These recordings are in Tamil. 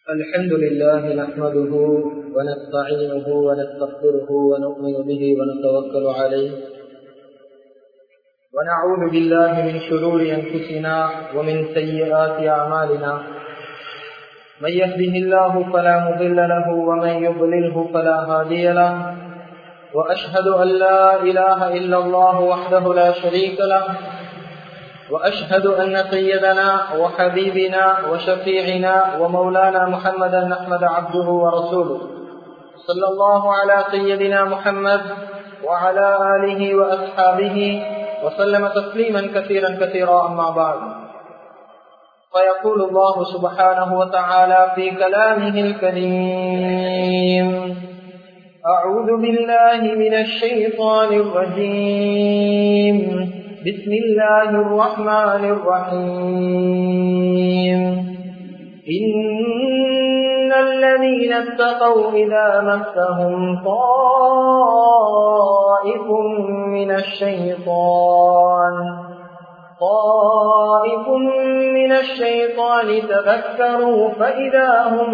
الحمد لله نحمده ونستعينه ونستغفره ونؤمن به ونتوكل عليه ونعوذ بالله من شرور أنفسنا ومن سيئات أعمالنا من يهده الله فلا مضل له ومن يضلله فلا هادي له وأشهد أن لا إله إلا الله وحده لا شريك له وأشهد أن سيدنا وحبيبنا وشفيعنا ومولانا محمدا أحمد عبده ورسوله صلى الله على سيدنا محمد وعلى آله وأصحابه وسلم تسليما كثيرا كثيرا أما بعد فيقول الله سبحانه وتعالى في كلامه الكريم أعوذ بالله من الشيطان الرجيم بسم الله الرحمن الرحيم إن الذين اتقوا إذا مسهم طائف من الشيطان طائف من الشيطان تذكروا فإذا هم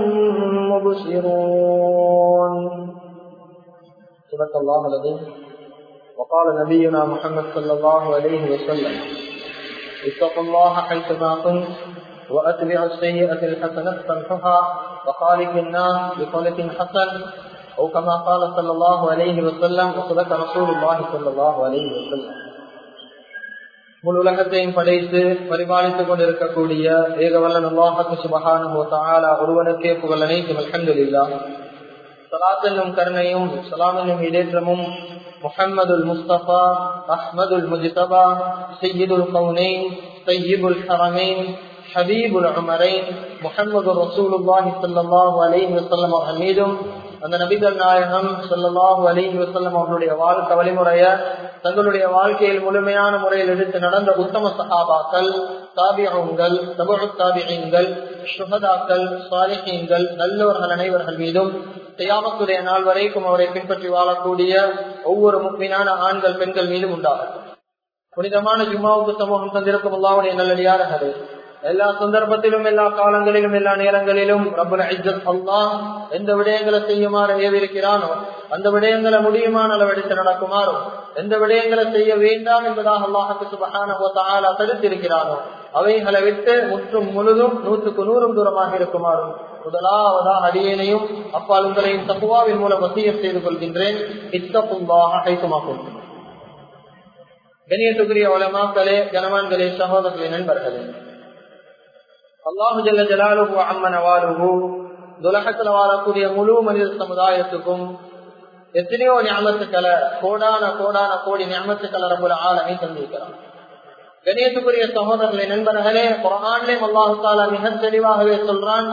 مبصرون صدق الله العظيم وقال نبينا محمد صلى الله عليه وسلم اتقوا الله حيثما كنت واتبعوا السيئة الحسنة تمحها وخالق الناس بخلق حسن أو كما قال صلى الله عليه وسلم وصدق رسول الله صلى الله عليه وسلم முழு உலகத்தையும் படைத்து பரிபாலித்துக் கொண்டிருக்கக்கூடிய ஏகவல்லன் அல்லாஹு சுபஹானு தாலா ஒருவனுக்கே புகழ் அனைத்து அல்ஹம்துலில்லா சலாத் என்னும் கருணையும் சலாம் என்னும் இடேற்றமும் محمد المصطفى أحمد المجتبى سيد القونين طيب الحرمين حبيب العمرين محمد رسول الله صلى الله عليه وسلم அமீதும் அந்த நபிகள் நாயகம் சொல்லல்லாஹு அலிஹி வசல்லம் அவர்களுடைய வாழ்க்கை வழிமுறைய தங்களுடைய வாழ்க்கையில் முழுமையான முறையில் எடுத்து நடந்த உத்தம சகாபாக்கள் தாபியங்கள் தபு தாபியங்கள் சுகதாக்கள் சாலிஹீன்கள் நல்லவர்கள் அனைவர்கள் மீதும் செய்யாமத்துடைய நாள் வரைக்கும் அவரை பின்பற்றி வாழக்கூடிய ஒவ்வொரு முக்கியமான ஆண்கள் பெண்கள் மீதும் உண்டாகும் புனிதமான ஜும்மாவுக்கு சமூகம் தந்திருக்கும் அல்லாவுடைய நல்லடியார்களே எல்லா சந்தர்ப்பத்திலும் எல்லா காலங்களிலும் எல்லா நேரங்களிலும் ரபுல் ஐஜத் அல்லா எந்த விடயங்களை செய்யுமாறு ஏவிருக்கிறானோ அந்த விடயங்களை முடியுமான அளவெடுத்து நடக்குமாறும் எந்த விடயங்களை செய்ய வேண்டாம் என்பதாக அல்லாஹுக்கு சுபகான தடுத்திருக்கிறானோ அவைகளை விட்டு முற்றும் முழுதும் நூற்றுக்கு நூறும் தூரமாக இருக்குமாறும் முதலாவதாக அடியேனையும் அப்பால் உங்களையும் தப்புவாவின் மூலம் வசியம் செய்து கொள்கின்றேன் இத்தப்புவாக கைத்துமாக்கும் கணியத்துக்குரிய உலமாக்களே கனவான்களே சகோதரர்களே நண்பர்களே அல்லாஹு ஜல்ல ஜலாலுகு அம்மன் அவாலுகு துலகத்துல வாழக்கூடிய முழு மனித சமுதாயத்துக்கும் எத்தனையோ ஞாபகத்துக்களை கோடான கோடான கோடி ஞாபகத்துக்களை ரபுல ஆலமை தந்திருக்கிறான் கணியத்துக்குரிய சகோதரர்களே நண்பர்களே குரான்லே அல்லாஹு தாலா மிக தெளிவாகவே சொல்றான்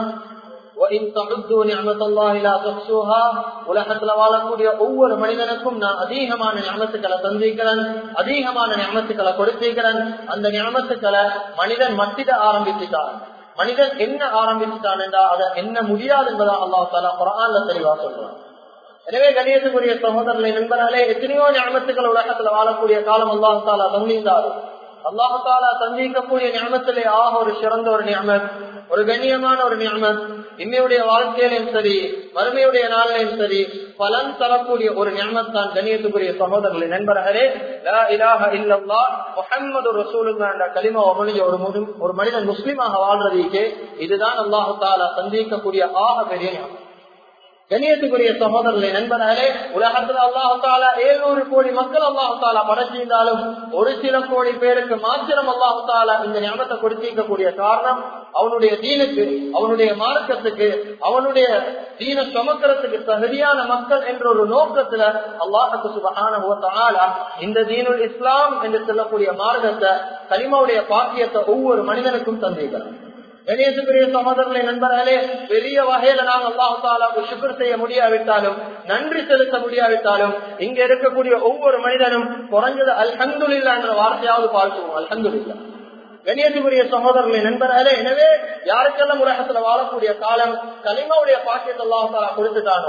உலகத்துல வாழக்கூடிய ஒவ்வொரு மனிதனுக்கும் நான் அதிகமான ஞாபகத்துக்களை தந்திருக்கிறேன் அதிகமான ஞாபகத்துக்களை கொடுத்திருக்கிறேன் அந்த ஞாபகத்துக்களை மனிதன் மத்திட ஆரம்பிச்சுட்டான் மனிதன் என்ன ஆரம்பிச்சுட்டான் என்றா அதை என்ன முடியாது என்பதா அல்லா தாலா குரான்ல தெளிவா சொல்றான் எனவே கணியத்துக்குரிய சகோதரர்களை நண்பராலே எத்தனையோ ஞாபகத்துக்கள் உலகத்துல வாழக்கூடிய காலம் அல்லாஹு தாலா தந்திருந்தாரு அல்லாஹு தாலா தந்திருக்கக்கூடிய ஞாபகத்திலே ஆக ஒரு சிறந்த ஒரு ஞாபகம் ஒரு கண்ணியமான ஒரு ஞாபகம் இன்னையுடைய வாழ்க்கையிலும் சரி மறுமையுடைய நாளிலையும் சரி பலன் தரக்கூடிய ஒரு ஞாபகத்தான் கண்ணியத்துக்குரிய சகோதரர்களை நண்பர்களே முகமது ரசூலுங்க என்ற களிமா மொழிஞ்ச ஒரு ஒரு மனிதன் முஸ்லீமாக வாழ்றதுக்கு இதுதான் அல்லாஹு தாலா சந்திக்கக்கூடிய ஆக பெரிய ஞாபகம் கணியத்துக்குரிய சகோதரர்களை நண்பர்களே உலகத்துல அல்லாஹு தாலா ஏழுநூறு கோடி மக்கள் அல்லாஹு தாலா படைச்சிருந்தாலும் ஒரு சில கோடி பேருக்கு மாத்திரம் அல்லாஹு தாலா இந்த ஞாபகத்தை கொடுத்திருக்கக்கூடிய காரணம் அவனுடைய தீனுக்கு அவனுடைய மார்க்கத்துக்கு அவனுடைய தீன சுமக்கிறதுக்கு தகுதியான மக்கள் என்ற ஒரு நோக்கத்துல அல்லாஹுக்கு சுபகான இந்த தீனுல் இஸ்லாம் என்று சொல்லக்கூடிய மார்க்கத்தை கலிமாவுடைய பாக்கியத்தை ஒவ்வொரு மனிதனுக்கும் தந்திருக்கிறான் கணேசக்குரிய சகோதரர்களை நண்பர்களே பெரிய வகையில நாங்க அல்லாஹு தாலாவுக்கு சுக்கர் செய்ய முடியாவிட்டாலும் நன்றி செலுத்த முடியாவிட்டாலும் இங்க இருக்கக்கூடிய ஒவ்வொரு மனிதனும் குறைஞ்சது அல்ஹந்துல்லா என்ற வார்த்தையாவது பார்த்துவோம் அல்ஹந்துல்லா கணியத்துக்குரிய சகோதரர்களை நண்பர்களே எனவே யாருக்கெல்லாம் உலகத்துல வாழக்கூடிய காலம் கலிமாவுடைய பாக்கியத்தை அல்லாஹு தாலா கொடுத்துட்டானோ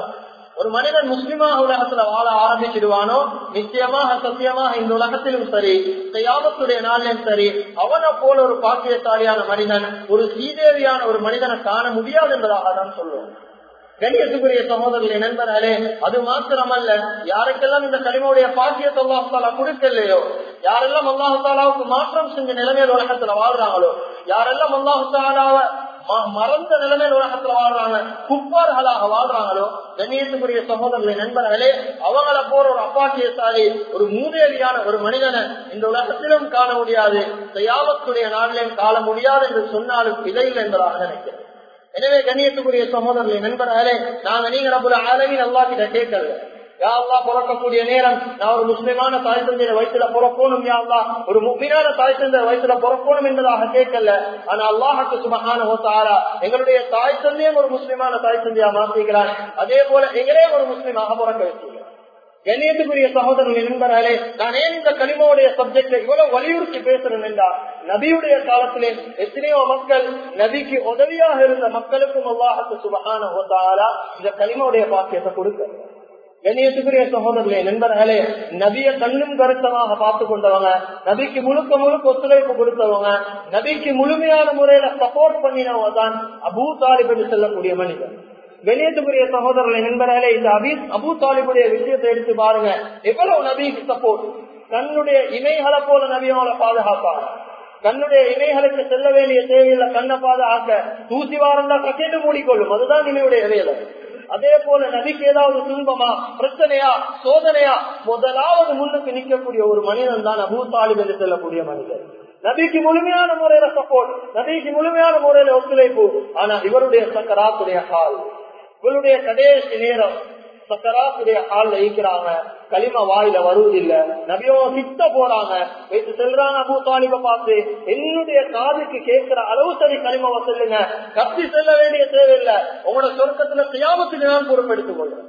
ஒரு மனிதன் முஸ்லிமாக உலகத்துல வாழ ஆரம்பிச்சிடுவானோ நிச்சயமாக சத்தியமாக இந்த உலகத்திலும் சரி கையாமத்துடைய நாளிலும் சரி அவனை போல ஒரு பாக்கியசாலியான மனிதன் ஒரு சீதேவியான ஒரு மனிதனை காண முடியாது என்பதாக தான் சொல்லுவோம் கணியத்துக்குரிய சகோதரர்களை நண்பர்களே அது மாத்திரமல்ல யாருக்கெல்லாம் இந்த கனிமோடைய பாக்கியத்தை அல்லாஹாலா கொடுக்கலையோ யாரெல்லாம் அல்லாஹாலாவுக்கு மாற்றம் செஞ்ச நிலைமையில் உலகத்துல வாழ்றாங்களோ யாரெல்லாம் அல்லாஹாலாவை மறந்த நிலைமையில் உலகத்துல வாழ்றாங்க குப்பார்களாக வாழ்றாங்களோ கண்ணியத்துக்குரிய சகோதரர்களை நண்பர்களே அவங்கள போற ஒரு அப்பாக்கியசாலி ஒரு மூதேவியான ஒரு மனிதனை இந்த உலகத்திலும் காண முடியாது தயாவத்துடைய நாளிலும் காண முடியாது என்று சொன்னாலும் இதையில் என்பதாக நினைக்கிறேன் எனவே கண்ணியத்துக்குரிய சகோதரர்களை நண்பர்களே நாங்க நீங்க நம்மள ஆலமின் அல்லா கிட்ட கேட்கல யாழ்லா பிறக்கக்கூடிய நேரம் நான் ஒரு முஸ்லிமான தாய் தந்தைய வயசுல பிறக்கணும் யாழ்லா ஒரு முக்கியமான தாய் தந்தைய வயசுல பிறக்கணும் என்பதாக கேட்கல ஆனா அல்லாஹுக்கு சுமகான ஓத்தாரா எங்களுடைய தாய் தந்தையும் ஒரு முஸ்லிமான தாய் தந்தையா மாத்திக்கிறார் அதே போல எங்களே ஒரு முஸ்லிமாக பிறக்க வச்சுக்கிறார் கண்ணியத்துக்குரிய சகோதரர்கள் நண்பர்களே நான் ஏன் இந்த கனிமாவுடைய சப்ஜெக்ட் இவ்வளவு வலியுறுத்தி பேசுறேன் என்றால் நபியுடைய காலத்திலே எத்தனையோ மக்கள் நபிக்கு உதவியாக இருந்த மக்களுக்கும் அல்லாஹத்து சுபகான இந்த கனிமாவுடைய பாக்கியத்தை கொடுக்க கண்ணியத்துக்குரிய சகோதரர்களே நண்பர்களே நபிய கண்ணும் கருத்தமாக பார்த்து கொண்டவங்க நபிக்கு முழுக்க முழுக்க ஒத்துழைப்பு கொடுத்தவங்க நபிக்கு முழுமையான முறையில சப்போர்ட் பண்ணினவங்க தான் அபூ தாலிப் என்று சொல்லக்கூடிய மனிதன் வெளியேற்றுக்குரிய சகோதரர்களை நண்பர்களே இந்த அபி அபு தாலிபுடைய விஷயத்தை எடுத்து பாருங்க எவ்வளவு நபிக்கு சப்போர்ட் தன்னுடைய இமைகளை போல நபியோட பாதுகாப்பாங்க கண்ணுடைய இமைகளுக்கு செல்ல வேண்டிய தேவையில்லை கண்ணை பாதுகாக்க தூசி வாரந்தா கட்டிட்டு மூடிக்கொள்ளும் அதுதான் இமையுடைய வேலை அதே போல நபிக்கு ஏதாவது துன்பமா பிரச்சனையா சோதனையா முதலாவது முன்னுக்கு நிற்கக்கூடிய ஒரு மனிதன் தான் அபூ தாலிப் என்று செல்லக்கூடிய மனிதன் நபிக்கு முழுமையான முறையில சப்போர்ட் நபிக்கு முழுமையான முறையில ஒத்துழைப்பு ஆனா இவருடைய சக்கராத்துடைய ஹால் இவருடைய கடைசி நேரம் சக்கராத்துடைய ஹால்ல ஈக்கிறாங்க களிம வாயில வருவதில்லை நபியோ கிட்ட போறாங்க வைத்து செல்றாங்க அபூ தாலிப பார்த்து என்னுடைய காதுக்கு கேட்கிற அளவு சரி களிமவ சொல்லுங்க கத்தி செல்ல வேண்டிய தேவையில்லை உங்களோட சொர்க்கத்துல சியாமத்துக்கு நான் பொறுப்பெடுத்துக் கொள்றேன்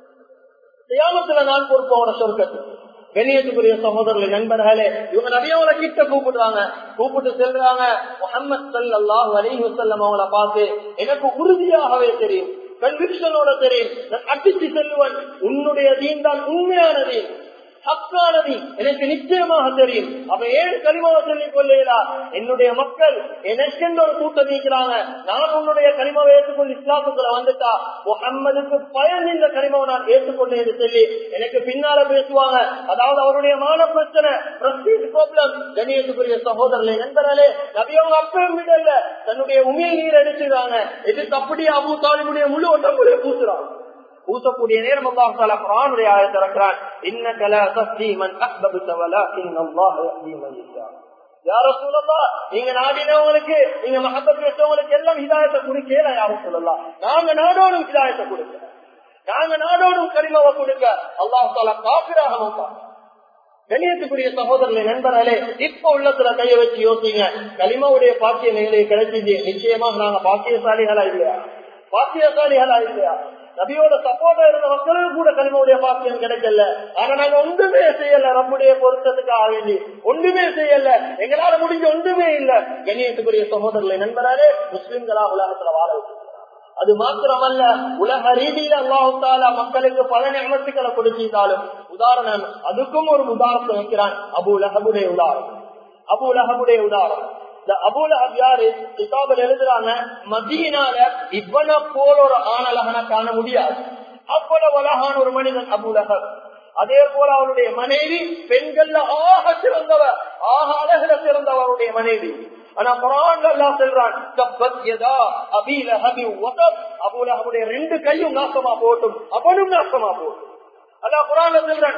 சியாமத்துல நான் பொறுப்பு உங்களோட சொர்க்கத்துக்கு கண்ணியத்துக்குரிய சகோதரர்கள் நண்பர்களே இவங்க நபியாவளை கிட்ட கூப்பிடுறாங்க கூப்பிட்டு செல்றாங்க முகமது சல்லாஹ் அலி வசல்லம் அவங்கள பார்த்து எனக்கு உறுதியாகவே தெரியும் கன்விக்ஷனோட தெரியும் நான் அடிச்சு செல்லுவன் உன்னுடைய தீன் தான் உண்மையானது ஹக்கானது எனக்கு நிச்சயமாக தெரியும் அப்ப ஏன் கனிமாவை சொல்லிக் கொள்ளையா என்னுடைய மக்கள் எனக்கென்று ஒரு கூட்டம் நீக்கிறாங்க நான் உன்னுடைய கனிமாவை ஏற்றுக்கொண்டு இஸ்லாத்துக்குள்ள வந்துட்டா முகம்மதுக்கு பயன் இந்த கனிமாவை நான் ஏற்றுக்கொண்டேன் என்று சொல்லி எனக்கு பின்னால பேசுவாங்க அதாவது அவருடைய மான பிரச்சனை ப்ராப்ளம் கணியத்துக்குரிய சகோதரர்களை நண்பர்களே நபியவங்க அப்பயும் விடல தன்னுடைய உமியை நீர் அடிச்சுறாங்க எதுக்கு அப்படியே அபு தாலிபுடைய முழு ஒட்டமுடைய பூசுறாங்க பூசக்கூடிய நேரம் அல்லாஹ் தஆலா குர்ஆனுடைய ஆயத்தை இறக்குறான் இன்னக லா தஹ்தி மன் அஹ்பப்த வலாகின் அல்லாஹ் யஹ்தி மன் யஷா யா ரசூலல்லாஹ் நீங்க நாடினவங்களுக்கு நீங்க மஹப்பத் வச்சவங்களுக்கு எல்லாம் ஹிதாயத்தை கொடுக்கல யா ரசூலல்லாஹ் நாங்க நாடோடும் ஹிதாயத்தை கொடுக்க நாங்க நாடோடும் கரிமாவை கொடுக்க அல்லாஹ் தஆலா காபிராக மாட்டான் கணியத்துக்குரிய சகோதரர்களை நண்பர்களே இப்ப உள்ளத்துல கைய வச்சு யோசிங்க களிமாவுடைய பாக்கியம் எங்களுக்கு கிடைச்சிச்சு நிச்சயமாக நாங்க பாக்கியசாலிகளா இல்லையா பாக்கியசாலிகளா இல்லையா நபியோட சப்போர்ட்டா இருந்த மக்களும் கூட கனிமாவுடைய பாக்கியம் கிடைக்கல ஆனா நாங்க ஒன்றுமே செய்யல நம்முடைய பொருத்தத்துக்காக வேண்டி ஒன்றுமே செய்யல எங்களால முடிஞ்ச ஒன்றுமே இல்ல கண்ணியத்துக்குரிய சகோதரர்களை நண்பராலே முஸ்லிம்களா உலகத்துல வாழ வச்சு அது மாத்திரமல்ல உலக ரீதியில அல்லாஹால மக்களுக்கு பல நியமத்துக்களை கொடுத்திருந்தாலும் உதாரணம் அதுக்கும் ஒரு உதாரணத்தை வைக்கிறான் அபு லஹபுடைய உதாரணம் அபு லஹபுடைய உதாரணம் இந்த அபுலஹப் யாரு கிதாபில் எழுதுறாங்க மதீனால இவனை போல ஒரு ஆணலகனை காண முடியாது அவ்வளவு அழகான ஒரு மனிதன் அபுலஹப் அதே போல அவருடைய மனைவி பெண்கள்ல ஆக சிறந்தவர் ஆக அழகுல சிறந்தவருடைய மனைவி ஆனா குரான் எல்லாம் சொல்றான் அபுலஹபுடைய ரெண்டு கையும் நாசமா போட்டும் அவனும் நாசமா போட்டும் அல்லாஹ் குரான் சொல்றான்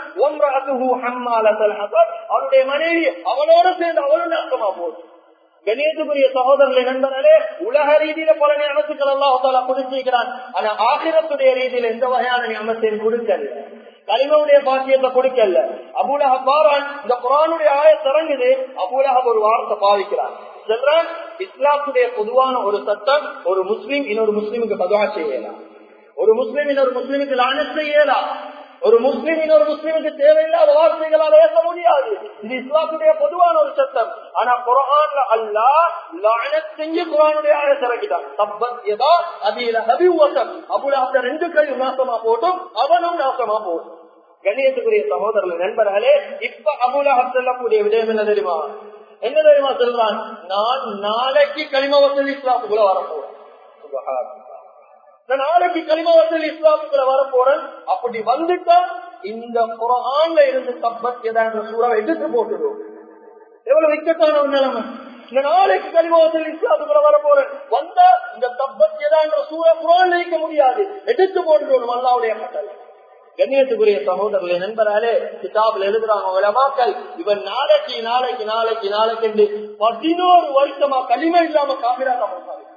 அவருடைய மனைவி அவளோட சேர்ந்து அவளும் நாசமா போட்டும் கணேசபுரிய சகோதரர்களை நண்பர்களே உலக ரீதியில பல நியமத்துக்கள் எல்லாம் கொடுத்திருக்கிறான் ஆனா ஆகிரத்துடைய ரீதியில எந்த வகையான நியமத்தையும் கொடுக்கல கலிமவுடைய பாக்கியத்தை கொடுக்கல அபுலக பாரான் இந்த குரானுடைய ஆய திறங்குது அபுலக ஒரு வார்த்தை பாவிக்கிறான் சொல்றான் இஸ்லாத்துடைய பொதுவான ஒரு சட்டம் ஒரு முஸ்லீம் இன்னொரு முஸ்லீமுக்கு பதுவா செய்யலாம் ஒரு முஸ்லீம் இன்னொரு முஸ்லீமுக்கு லான செய்யலாம் ஒரு முஸ்லிமின் ஒரு முஸ்லிமுக்கு தேவையில்லாத வார்த்தைகளால் ஏற்க முடியாது இது இஸ்லாத்துடைய பொதுவான ஒரு சட்டம் ஆனா குரான்ல அல்லா லானத் செஞ்சு குரானுடைய ஆயத்தை இறக்கிட்டான் தப்பத் எதா அதில ஹபி வசம் அபுல அந்த ரெண்டு கையும் நாசமா போட்டும் அவனும் நாசமா போட்டும் கண்ணியத்துக்குரிய சகோதரர்கள் நண்பர்களே இப்ப அபுலஹப் சொல்லக்கூடிய விடயம் என்ன தெரியுமா என்ன தெரியுமா சொல்றான் நான் நாளைக்கு களிம வசதி இஸ்லாத்துக்குள்ள வரப்போறேன் நான் நாளைக்கு களிம வசதி இஸ்லாத்துக்குள்ள வரப்போறேன் அப்படி வந்துட்டா இந்த குரான்ல இருந்து தப்பத் என்ற சூறாவை எடுத்து போட்டுடும் எவ்வளவு விக்கத்தான ஒரு நிலைமை இந்த நாளைக்கு கலிமாவத்தில் இஸ்லாத்துக்குள்ள வர போறேன் வந்தா இந்த தப்பத் என்ற சூழ குரான் நினைக்க முடியாது எடுத்து போட்டுடும் அல்லாவுடைய கட்டளை கண்ணியத்துக்குரிய சகோதரர்களை நண்பராலே கிதாபில் எழுதுறாங்க உலமாக்கள் இவன் நாளைக்கு நாளைக்கு நாளைக்கு நாளைக்கு என்று பதினோரு வருஷமா களிமை இல்லாம காபிராக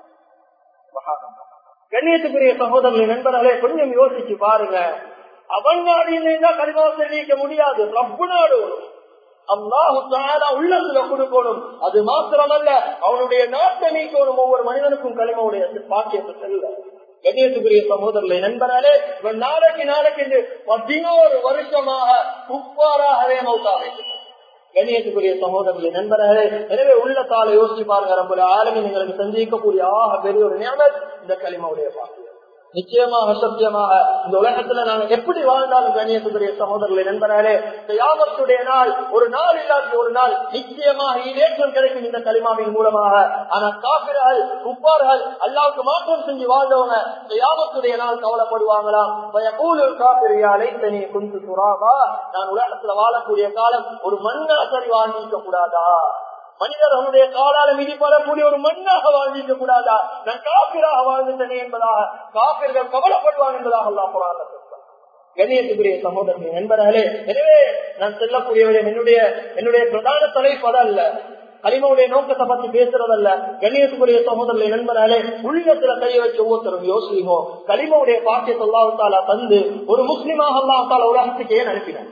கண்ணியத்துக்குரிய சகோதரர்களை நண்பராலே கொஞ்சம் யோசிச்சு பாருங்க அவன் நாடியிலேயே களிமாவை தெரிவிக்க முடியாது ரப்பு நாடு அல்லாஹு தாலா உள்ளத்துல கொடுக்கணும் அது மாத்திரமல்ல அவனுடைய நாட்டை நீக்கணும் ஒவ்வொரு மனிதனுக்கும் களிமாவுடைய பாக்கியத்தை செல்ல கண்ணியத்துக்குரிய சகோதரர்களை நண்பராலே இவன் நாளைக்கு நாளைக்கு என்று பதினோரு வருஷமாக குப்பாராகவே மௌத்தாவே கண்ணியத்துக்குரிய சகோதரர்களை நண்பர்களே எனவே உள்ள கால யோசிச்சு பாருங்க ரொம்ப ஆளுமை எங்களுக்கு சந்திக்கக்கூடிய ஆக பெரிய ஒரு நியமத் இந்த களிமாவுடைய பாக்கியம் நிச்சயமாக சத்தியமாக இந்த உலகத்துல நாங்க எப்படி வாழ்ந்தாலும் கண்ணியத்துக்குரிய சகோதரர்களை நண்பர்களே இந்த யாபத்துடைய நாள் ஒரு நாள் இல்லாத ஒரு நாள் நிச்சயமாக ஈடேற்றம் கிடைக்கும் இந்த களிமாவின் மூலமாக ஆனா காப்பிர்கள் குப்பார்கள் அல்லாவுக்கு மாற்றம் செஞ்சு வாழ்ந்தவங்க இந்த யாபத்துடைய நாள் கவலைப்படுவாங்களாம் பயக்கூலு காப்பிரியாலை தனி குந்து சுறாவா நான் உலகத்துல வாழக்கூடிய காலம் ஒரு மண்ணா சரி வாழ்ந்திருக்க கூடாதா மனிதர் அவனுடைய காலால மிதிப்படக்கூடிய ஒரு மண்ணாக வாழ்ந்திருக்க கூடாதா நான் காப்பிராக வாழ்ந்துட்டேனே என்பதாக காப்பிர்கள் கவலைப்படுவான் என்பதாக அல்லா புறாங்க கண்ணியத்துக்குரிய சகோதரர்கள் நண்பர்களே எனவே நான் செல்லக்கூடியவரை என்னுடைய என்னுடைய பிரதான தலைப்பு அதல்ல கலிமாவுடைய நோக்கத்தை பத்தி பேசுறதல்ல கண்ணியத்துக்குரிய சகோதரர்களை நண்பர்களே உள்ளத்துல கைய வச்சு ஒவ்வொருத்தரும் யோசிக்கணும் கலிமாவுடைய பாக்கியத்தை அல்லாஹால தந்து ஒரு முஸ்லிமாக அல்லாஹால உலகத்துக்கு ஏன் அனுப்பினார்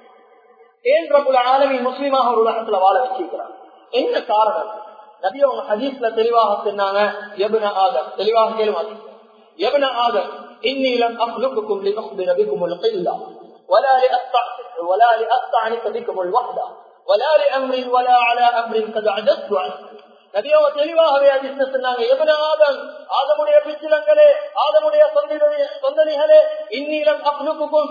ஏன் பிரபுல ஆலமி முஸ்லிமாக ஒரு உலகத்துல வாழ வச்சிருக்கிறார் என்ன காரணம் நபி அவங்க ஹதீஸ்ல தெளிவாக சொன்னாங்க எபுன ஆதம் தெளிவாக கேளுமா எபுன ஆதம் இன்னிலம் அஹ்லுக்குக்கும் லிஅخبر بكم القلة ولا لأقطع ولا لأقطعنك بكم الوحدة ولا لأمر ولا على أمر قد عجزت عنه நபியவங்க தெளிவாகவே அதிர்ஷ்ட சொன்னாங்க எவன ஆதம் ஆதமுடைய பிச்சிலங்களே ஆதமுடைய சொந்தனிகளே இந்நீளம் அப்னுக்கும்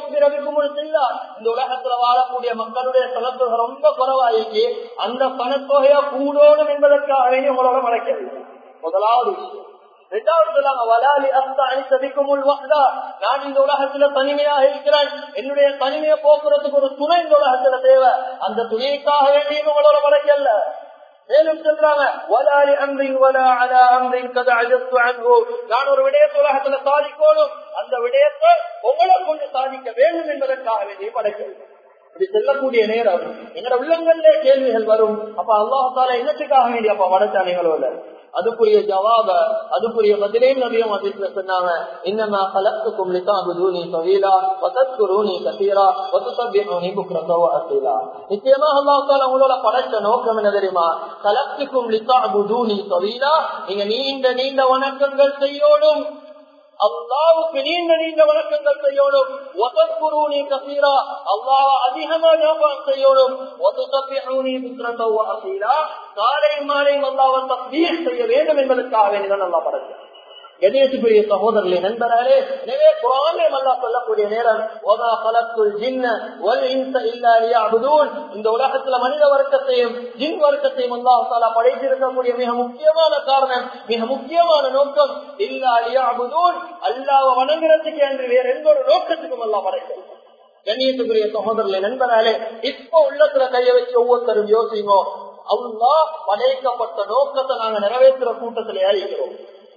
செல்லா இந்த உலகத்துல வாழக்கூடிய மக்களுடைய சனத்தொகை ரொம்ப குறவாயிக்கு அந்த பணத்தொகையா கூடோடும் என்பதற்காக வேண்டி உங்களோட மறைக்கவில்லை முதலாவது விஷயம் இரண்டாவது சொல்லாங்க வலாலி அஸ்த அணித்ததிக்கும் உள்வாதா நான் இந்த உலகத்துல தனிமையாக இருக்கிறேன் என்னுடைய தனிமையை போக்குறதுக்கு ஒரு துணை இந்த உலகத்துல தேவை அந்த துணைக்காக வேண்டியும் உங்களோட மறைக்கல மேலும் சொல்றாங்க வலாலி அம்ரின் வலா அலா அம்ரின் கதை அஜஸ்து அன்பு நான் ஒரு விடயத்தை உலகத்துல சாதிக்கணும் அந்த விடயத்தை உங்களை கொண்டு சாதிக்க வேண்டும் என்பதற்காக வேண்டிய படைக்கிறது இப்படி செல்லக்கூடிய நேரம் எங்கட உள்ளங்கள்ல கேள்விகள் வரும் அப்ப அல்லாஹால என்னத்துக்காக வேண்டிய அப்ப வடச்சானைகளோட அதுக்குரிய ஜவாப அதுக்குரிய பதிலையும் நபியும் அதிர்ஷ்ட சொன்னாங்க இன்னமா கலத்துக்கும் லிதாபுதூனி சவீலா வதத்குரூனி கசீரா வதுசபிஹூனி புக்ரதோ அசீலா நிச்சயமாக அல்லாஹ் உங்களோட படைச்ச நோக்கம் என்ன தெரியுமா கலத்துக்கும் லிதாபுதூனி சவீலா நீங்க நீண்ட நீண்ட வணக்கங்கள் செய்யோடும் அல்லாவுக்கு நீண்ட நீண்ட வணக்கங்கள் செய்யணும் ஒதற்குருணி கசீரா அல்லாஹ் அதிகமா ஞாபகம் செய்யணும் ஒதுசப்பிஹூனி புத்திரத்தோ அசீரா காலை மாலை அல்லாவை தஸ்பீர் செய்ய வேண்டும் என்பதற்காக வேண்டிதான் அல்லா படைச்சார் கணேசுக்குரிய சகோதரர்களே நண்பராலே எனவே குரானே அல்லா சொல்லக்கூடிய நேரம் ஒதா பலத்துல் ஜின்ன வல் இன்ச இல்லா லியஅபுதூன் இந்த உலகத்துல மனித வர்க்கத்தையும் ஜின் வர்க்கத்தையும் அல்லாஹ் தஆலா படைத்திருக்கக்கூடிய மிக முக்கியமான காரணம் மிக முக்கியமான நோக்கம் இல்லா லியஅபுதூன் அல்லாஹ்வை வணங்குறதுக்கு என்று வேற எந்த ஒரு நோக்கத்துக்கும் அல்லாஹ் படைக்கல கண்ணியத்துக்குரிய சகோதரர்களே நண்பராலே இப்ப உள்ளத்துல கைய வச்சு ஒவ்வொருத்தரும் யோசிங்கோ அல்லாஹ் படைக்கப்பட்ட நோக்கத்தை நாங்க நிறைவேற்றுற கூட்டத்திலே இருக்கிறோம்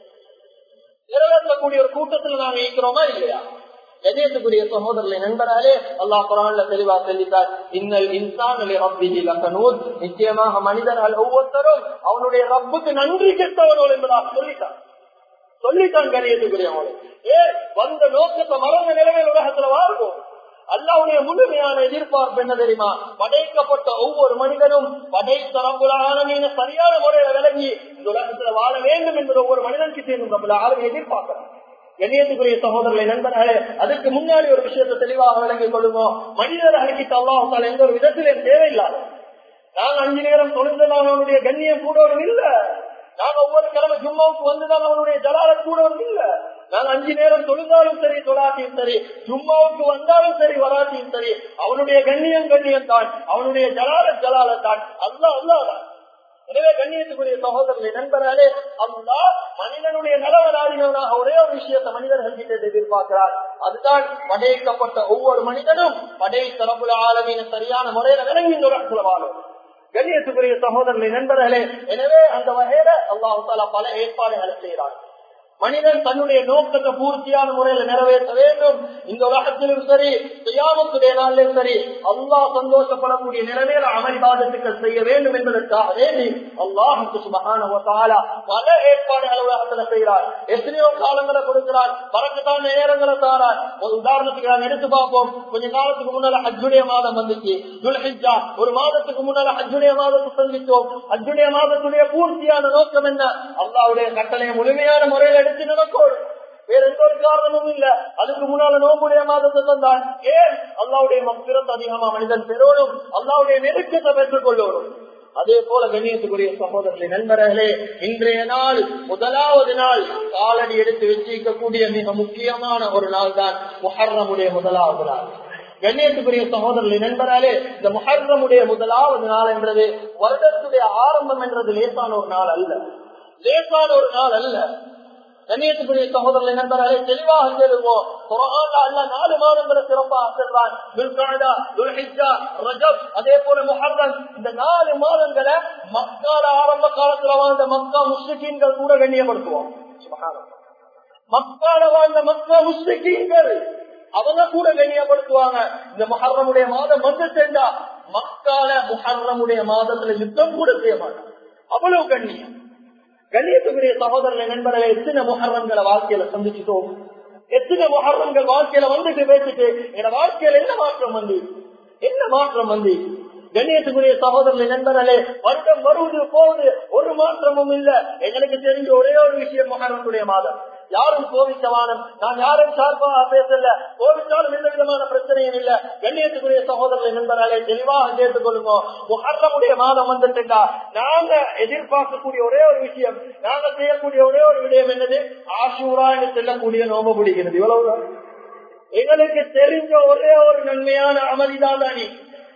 நிறைவேற்றக்கூடிய ஒரு கூட்டத்தில் நாங்க இருக்கிறோமா இல்லையா கணேசக்குரிய சகோதரர்களை நண்பராலே அல்லாஹ் குரான்ல தெளிவா சொல்லிட்டார் இன்னல் இன்சான் நிச்சயமாக மனிதர்கள் ஒவ்வொருத்தரும் அவனுடைய ரப்புக்கு நன்றி கெட்டவர்கள் என்பதாக சொல்லிட்டான் சொல்லிட்டான் கணியத்துக்குரியவங்களை ஏ வந்த நோக்கத்தை மறந்த நிலைமையில் உலகத்துல வாழ்வோம் அல்லாவுடைய முழுமையான எதிர்பார்ப்பு என்ன தெரியுமா படைக்கப்பட்ட ஒவ்வொரு மனிதனும் படைத்தரம்புலான சரியான முறையில விளங்கி இந்த உலகத்துல வாழ வேண்டும் என்பது ஒவ்வொரு மனிதன் கிட்டே நம்மள ஆளுமை எதிர்பார்க்கிறான் கண்ணியத்துக்குரிய சகோதரர்களை நண்பர்களே அதுக்கு முன்னாடி ஒரு விஷயத்தை தெளிவாக விளங்கிக் கொள்ளுவோம் மனிதர் அழைக்கிட்டு அல்லாஹால எந்த ஒரு விதத்திலே தேவையில்லாத நாங்க அஞ்சு நேரம் தொழுந்ததான் அவனுடைய கண்ணியம் கூடவும் இல்ல நாங்க ஒவ்வொரு கிழமை ஜும்மாவுக்கு வந்துதான் அவனுடைய ஜலால கூடவும் இல்ல நாங்க அஞ்சு நேரம் தொழுந்தாலும் சரி தொழாட்டியும் சரி ஜும்மாவுக்கு வந்தாலும் சரி வராட்டியும் சரி அவனுடைய கண்ணியம் கண்ணியம் தான் அவனுடைய ஜலால ஜலால தான் அல்லா அல்லாதான் எனவே கண்ணியத்துக்குரிய சகோதரர்களை நண்பராலே அல்லா மனிதனுடைய நலவனாடினவனாக ஒரே ஒரு விஷயத்தை மனிதர்கள் கிட்ட எதிர்பார்க்கிறார் அதுதான் படைக்கப்பட்ட ஒவ்வொரு மனிதனும் படை தரப்புல ஆளுமையின் சரியான முறையில விளங்கி வாழும் கண்ணியத்துக்குரிய சகோதரர்களை நண்பர்களே எனவே அந்த வகையில அல்லாஹால பல ஏற்பாடுகளை செய்கிறார் மனிதன் தன்னுடைய நோக்கத்தை பூர்த்தியான முறையில நிறைவேற்ற வேண்டும் இந்த உலகத்திலும் சரி செய்யாமத்துடைய நாளிலும் சரி அல்லாஹ் சந்தோஷப்படக்கூடிய நிலைமையில அமளிபாதத்துக்கள் செய்ய வேண்டும் என்பதற்காக வேண்டி அல்லாஹுக்கு சுபகான பல ஏற்பாடுகள் உலகத்துல செய்கிறார் எத்தனையோ காலங்களை கொடுக்கிறார் பறக்கத்தான நேரங்களை தாரார் ஒரு உதாரணத்துக்கு நாம் எடுத்து பார்ப்போம் கொஞ்ச காலத்துக்கு முன்னால ஹஜ்ஜுடைய மாதம் வந்துச்சு துல்ஹிஜா ஒரு மாதத்துக்கு முன்னால ஹஜ்ஜுடைய மாதத்தை சந்தித்தோம் ஹஜ்ஜுடைய மாதத்துடைய பூர்த்தியான நோக்கம் என்ன அல்லாவுடைய கட்டளை முழுமையான முறையில் எடுத்து நடக்கணும் வேற எந்த ஒரு காரணமும் இல்ல அதுக்கு முன்னால நோம்புடைய மாதத்தை தந்தான் ஏன் அல்லாவுடைய மக்கிரத்தை அதிகமா மனிதன் பெறணும் அல்லாவுடைய நெருக்கத்தை பெற்றுக் கொள்ளணும் அதே போல கண்ணியத்துக்குரிய சகோதரர்களை நண்பர்களே இன்றைய நாள் முதலாவது நாள் காலடி எடுத்து வச்சிருக்கக்கூடிய மிக முக்கியமான ஒரு நாள் தான் முஹர்ரமுடைய முதலாவது நாள் கண்ணியத்துக்குரிய சகோதரர்களை நண்பராலே இந்த முஹர்ரமுடைய முதலாவது நாள் என்றது வருடத்துடைய ஆரம்பம் என்றது லேசான ஒரு நாள் அல்ல லேசான ஒரு நாள் அல்ல கண்ணியத்துக்குரிய சகோதரர்களை நண்பர்களே தெளிவாக கேளுவோம் குரான்ல நாலு மாதங்களை சிறப்பாக செல்வான் அதே போல முஹர்ரம் இந்த நாலு மாதங்களை மக்கால ஆரம்ப காலத்துல வாழ்ந்த மக்கா முஸ்லிக்கீன்கள் கூட கண்ணியப்படுத்துவோம் மக்கால வாழ்ந்த மக்கா முஸ்லிக்கீன்கள் அவங்க கூட கண்ணியப்படுத்துவாங்க இந்த முஹர்ரமுடைய மாதம் வந்து சேர்ந்தா மக்கால முஹர்ரமுடைய மாதத்துல யுத்தம் கூட செய்ய மாட்டாங்க அவ்வளவு கண்ணியம் கண்ணியத்துக்குரிய சகோதரனை நண்பர்களை எத்தனை முகர்ரங்களை வாழ்க்கையில சந்திச்சுட்டோம் எத்தனை முகர்ரங்கள் வாழ்க்கையில வந்துட்டு பேசிட்டு என் வாழ்க்கையில என்ன மாற்றம் வந்து என்ன மாற்றம் வந்து கண்ணியத்துக்குரிய சகோதரனை நண்பர்களே வருடம் வருவது போவது ஒரு மாற்றமும் இல்ல எங்களுக்கு தெரிஞ்ச ஒரே ஒரு விஷயம் முகரனுடைய மாதம் யாரும் கோவிச்சவானம் நான் யாரும் சார்பாக பேசல கோவிச்சாலும் எந்த விதமான பிரச்சனையும் இல்ல கண்ணியத்துக்குரிய சகோதரர்களை நண்பர்களே தெளிவாக கேட்டுக் கொள்ளுங்க முகர்ணமுடைய மாதம் வந்துட்டுண்டா நாங்க எதிர்பார்க்கக்கூடிய ஒரே ஒரு விஷயம் நாங்க செய்யக்கூடிய ஒரே ஒரு விடயம் என்னது ஆசூரா என்று செல்லக்கூடிய நோம்பு பிடிக்கிறது இவ்வளவுதான் எங்களுக்கு தெரிஞ்ச ஒரே ஒரு நன்மையான அமளிதான் தானே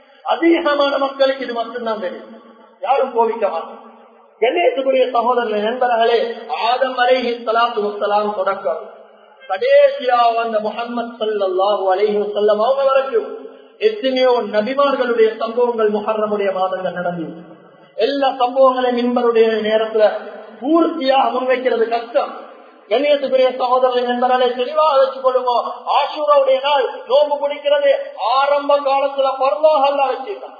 அதிகமான மக்களுக்கு இது மட்டும்தான் தெரியும் யாரும் கோவிக்க மாட்டோம் கணேசனுடைய சகோதரர்கள் நண்பர்களே ஆதம் அலைஹி சலாத்து வசலாம் தொடக்கம் கடைசியா வந்த முகமது சல்லாஹூ அலைஹி வசல்லம் அவங்க வரைக்கும் எத்தனையோ நபிமார்களுடைய சம்பவங்கள் முஹர்ரமுடைய மாதங்கள் நடந்து எல்லா சம்பவங்களையும் மின்பருடைய நேரத்துல பூர்த்தியாக முன்வைக்கிறது கஷ்டம் கண்ணியத்துக்குரிய சகோதரர்கள் நண்பர்களை தெளிவாக வச்சுக் கொள்ளுவோம் ஆசூராவுடைய நாள் நோம்பு பிடிக்கிறது ஆரம்ப காலத்துல பருவாக அல்ல வச்சிருக்கான்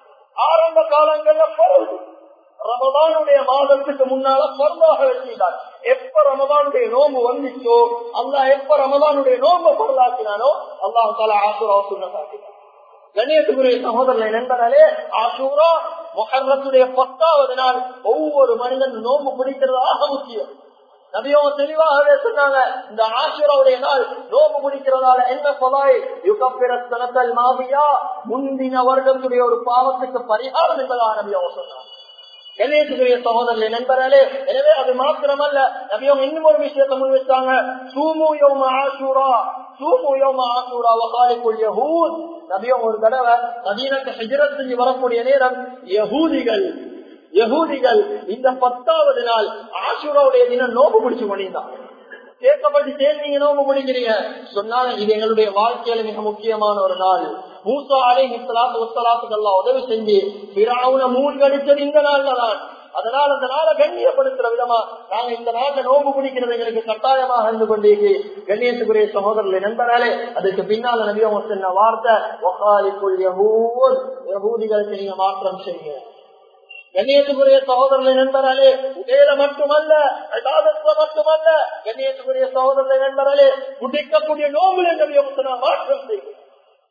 ஆரம்ப காலங்கள்ல பருவது ரமதானுடைய மாதத்துக்கு முன்னால பருவாக வச்சிருந்தார் எப்ப ரமதானுடைய நோம்பு வந்துச்சோ அல்லா எப்ப ரமதானுடைய நோம்பு பொருளாக்கினானோ அல்லாஹ் தாலா ஆசூரா சொன்ன காட்டினார் கண்ணியத்துக்குரிய சகோதரனை நண்பர்களே ஆசூரா முகர்ணத்துடைய பத்தாவது நாள் ஒவ்வொரு மனிதன் நோம்பு பிடிக்கிறதாக முக்கியம் நபியோ தெளிவாகவே சொன்னாங்க இந்த ஆசிராவுடைய நாள் நோம்பு முடிக்கிறதால என்ன சொலாய் யுகப்பிரத்தனத்தல் மாவியா முந்தின வருடத்துடைய ஒரு பாவத்துக்கு பரிகாரம் என்பதாக நபியோ சொன்னாங்க கணேசுடைய சகோதரர்களே நண்பர்களே எனவே அது மாத்திரமல்ல நபியம் இன்னும் ஒரு விஷயத்தை முன் வச்சாங்க சூமு யோம ஆசூரா சூமு யோம ஆசூரா வகாலிக்குள் யஹூத் நபியம் ஒரு தடவை மதீனத்து ஹிஜரத் செஞ்சு வரக்கூடிய நேரம் யகூதிகள் யகூதிகள் இந்த பத்தாவது நாள் ஆசூராவுடைய தினம் நோம்பு பிடிச்சு கொண்டிருந்தான் கேட்கப்பட்டு சரி நீங்க நோம்பு முடிக்கிறீங்க சொன்னாங்க இது எங்களுடைய வாழ்க்கையில மிக முக்கியமான ஒரு நாள் மூசா அலை இஸ்லாத்து உத்தலாத்துக்கெல்லாம் உதவி செஞ்சு பிராவுன மூழ்கடிச்சது இந்த நாள்ல தான் அதனால அந்த நாளை கண்ணியப்படுத்துற விதமா நாங்க இந்த நாள்ல நோம்பு பிடிக்கிறது எங்களுக்கு கட்டாயமாக இருந்து கொண்டீங்க கண்ணியத்துக்குரிய சகோதரர்களை நண்பராலே அதுக்கு பின்னால நபியம் சொன்ன வார்த்தை ஒகாலிக்குள் யகூத் யகூதிகளுக்கு நீங்க மாற்றம் செய்யுங்க கண்ணியத்துக்குரிய சகோதரர்களை நண்பராலே உதேல மட்டுமல்ல அதாதத்துல மட்டுமல்ல கண்ணியத்துக்குரிய சகோதரர்களை நண்பராலே குடிக்கக்கூடிய நோம்புல நபியம் சொன்ன மாற்றம் செய்யுங்க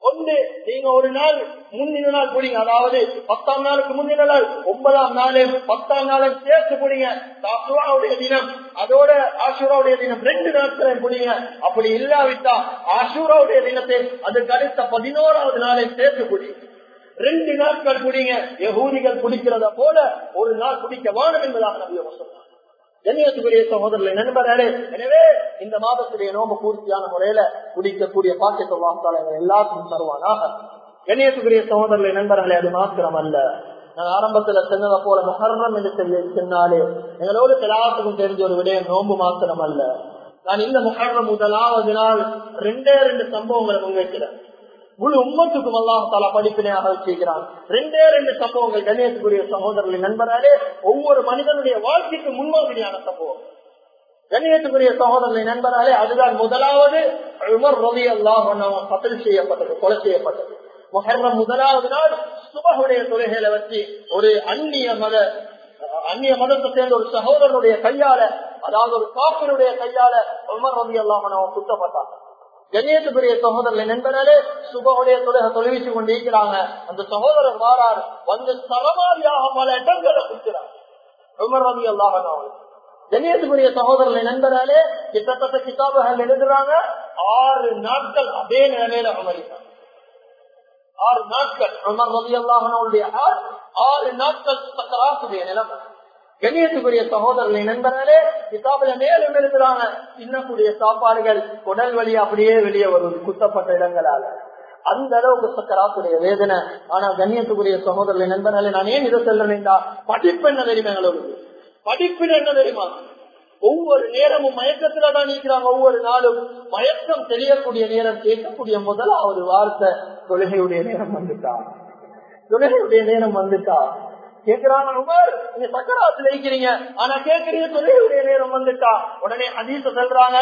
ஒன்று நீங்க ஒரு நாள் முந்தின நாள் குடிங்க அதாவது பத்தாம் நாளுக்கு முந்தின நாள் ஒன்பதாம் நாள் பத்தாம் நாளும் சேர்த்து குடிங்க ஆசுராவுடைய தினம் அதோட ஆசுராவுடைய தினம் ரெண்டு நாட்களை குடிங்க அப்படி இல்லாவிட்டா ஆசுராவுடைய தினத்தை அதுக்கு அடுத்த பதினோராவது நாளை சேர்த்து குடிங்க ரெண்டு நாட்கள் குடிங்க யகூதிகள் குடிக்கிறத போல ஒரு நாள் குடிக்க வானம் என்பதாக நம்பிய சொன்னார் கண்ணியத்துக்குரிய சகோதரர்களை நண்பர்களே எனவே இந்த மாதத்துடைய நோம்பு பூர்த்தியான முறையில குடிக்கக்கூடிய பாக்கியத்தை வார்த்தால் எங்கள் எல்லாருக்கும் தருவானாக கண்ணியத்துக்குரிய சகோதரர்களை நண்பர்களே அது மாத்திரம் அல்ல நான் ஆரம்பத்துல சொன்னதை போல மகரம் என்று சொல்லி சொன்னாலே எங்களோடு எல்லாத்துக்கும் தெரிஞ்ச ஒரு விடயம் நோம்பு மாத்திரம் அல்ல நான் இந்த முகர்ணம் முதலாவது நாள் ரெண்டே ரெண்டு சம்பவங்களை முன்வைக்கிறேன் முழு உம்மத்துக்கும் அல்லாஹால படிப்பினையாக வச்சிருக்கிறான் ரெண்டே ரெண்டு சம்பவங்கள் கணேசக்குரிய சகோதரர்களின் நண்பராலே ஒவ்வொரு மனிதனுடைய வாழ்க்கைக்கு முன்மாதிரியான சம்பவம் கண்ணியத்துக்குரிய சகோதரர்களின் நண்பராலே அதுதான் முதலாவது உமர் ரவி அல்லாஹ் கத்தல் செய்யப்பட்டது கொலை செய்யப்பட்டது முஹர்ரம் முதலாவது நாள் சுபகுடைய தொழுகையில வச்சு ஒரு அந்நிய மத அந்நிய மதத்தை சேர்ந்த ஒரு சகோதரனுடைய கையால அதாவது ஒரு காப்பினுடைய கையால உமர் ரவி அல்லாஹ் குத்தப்பட்டார் கண்ணியத்துக்குரிய சகோதரர்கள் நண்பனாலே சுபகுடைய தொழுகை தொலைவிச்சு கொண்டிருக்கிறாங்க அந்த சகோதரர் வாரார் வந்து சரமாரியாக பல இடங்களை குத்துறார் உமர் ரவி அல்லாஹ் கண்ணியத்துக்குரிய சகோதரர்களை நண்பராலே கிட்டத்தட்ட கிதாபுகள் எழுதுறாங்க ஆறு நாட்கள் அதே நிலைமையில அமரித்தாங்க ஆறு நாட்கள் உமர் ரவி அல்லாஹனுடைய ஆறு நாட்கள் சக்கராசுடைய நிலைமை கண்ணியத்துக்குரிய சகோதரர்களை நண்பர்களே கிதாபில மேலும் எழுதுறாங்க தின்னக்கூடிய சாப்பாடுகள் உடல் வழி அப்படியே வெளியே வருவது குத்தப்பட்ட இடங்களால அந்த அளவுக்கு சக்கராத்துடைய வேதனை ஆனா கண்ணியத்துக்குரிய சகோதரர்களை நண்பர்களே நான் ஏன் இதை சொல்றேன்டா படிப்பு என்ன தெரியுமா எங்களுக்கு படிப்பு என்ன தெரியுமா ஒவ்வொரு நேரமும் மயக்கத்துல தான் நிற்கிறாங்க ஒவ்வொரு நாளும் மயக்கம் தெரியக்கூடிய நேரம் கேட்கக்கூடிய முதலாவது வார்த்தை தொழுகையுடைய நேரம் வந்துட்டா தொழுகையுடைய நேரம் வந்துட்டா கேட்கிறாங்க உமர் நீங்க சக்கராத்துல இருக்கிறீங்க ஆனா கேட்கறீங்க தொழிலுடைய நேரம் வந்துட்டா உடனே அதீச சொல்றாங்க